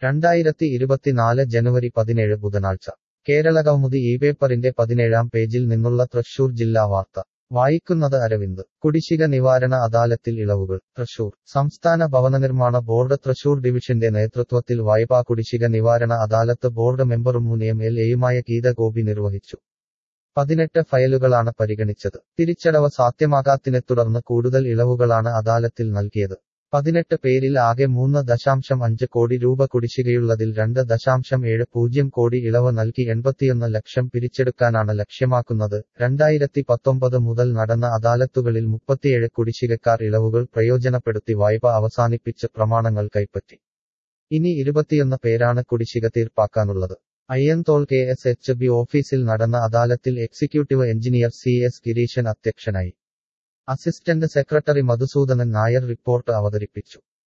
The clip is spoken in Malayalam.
രണ്ടായിരത്തി ഇരുപത്തിനാല് ജനുവരി പതിനേഴ് ബുധനാഴ്ച കേരള കൗമുദി ഈ പേപ്പറിന്റെ പതിനേഴാം പേജിൽ നിന്നുള്ള തൃശൂർ ജില്ലാ വാർത്ത വായിക്കുന്നത് അരവിന്ദ് കുടിശ്ശിക നിവാരണ അദാലത്തിൽ ഇളവുകൾ തൃശൂർ സംസ്ഥാന ഭവനനിർമ്മാണ ബോർഡ് തൃശൂർ ഡിവിഷന്റെ നേതൃത്വത്തിൽ വായ്പാ കുടിശ്ശിക നിവാരണ അദാലത്ത് ബോർഡ് മെമ്പറും മുൻ എം എൽ എയുമായ ഗീത ഗോപി നിർവഹിച്ചു പതിനെട്ട് ഫയലുകളാണ് പരിഗണിച്ചത് തിരിച്ചടവ് സാധ്യമാകാത്തിനെ തുടർന്ന് കൂടുതൽ ഇളവുകളാണ് അദാലത്തിൽ നൽകിയത് പതിനെട്ട് പേരിൽ ആകെ മൂന്ന് ദശാംശം അഞ്ച് കോടി രൂപ കുടിശ്ശികയുള്ളതിൽ രണ്ട് ദശാംശം ഏഴ് പൂജ്യം കോടി ഇളവ് നൽകി എൺപത്തിയൊന്ന് ലക്ഷം പിരിച്ചെടുക്കാനാണ് ലക്ഷ്യമാക്കുന്നത് രണ്ടായിരത്തി പത്തൊമ്പത് മുതൽ നടന്ന അദാലത്തുകളിൽ മുപ്പത്തിയേഴ് കുടിശ്ശികക്കാർ ഇളവുകൾ പ്രയോജനപ്പെടുത്തി വായ്പ അവസാനിപ്പിച്ച് പ്രമാണങ്ങൾ കൈപ്പറ്റി ഇനി ഇരുപത്തിയൊന്ന് പേരാണ് കുടിശ്ശിക തീർപ്പാക്കാനുള്ളത് Ayyanthole K S H B ഓഫീസിൽ നടന്ന അദാലത്തിൽ executive engineer C S Gireesan അധ്യക്ഷനായി assistant secretary Madhusoodanan Nair report അവതരിപ്പിച്ചു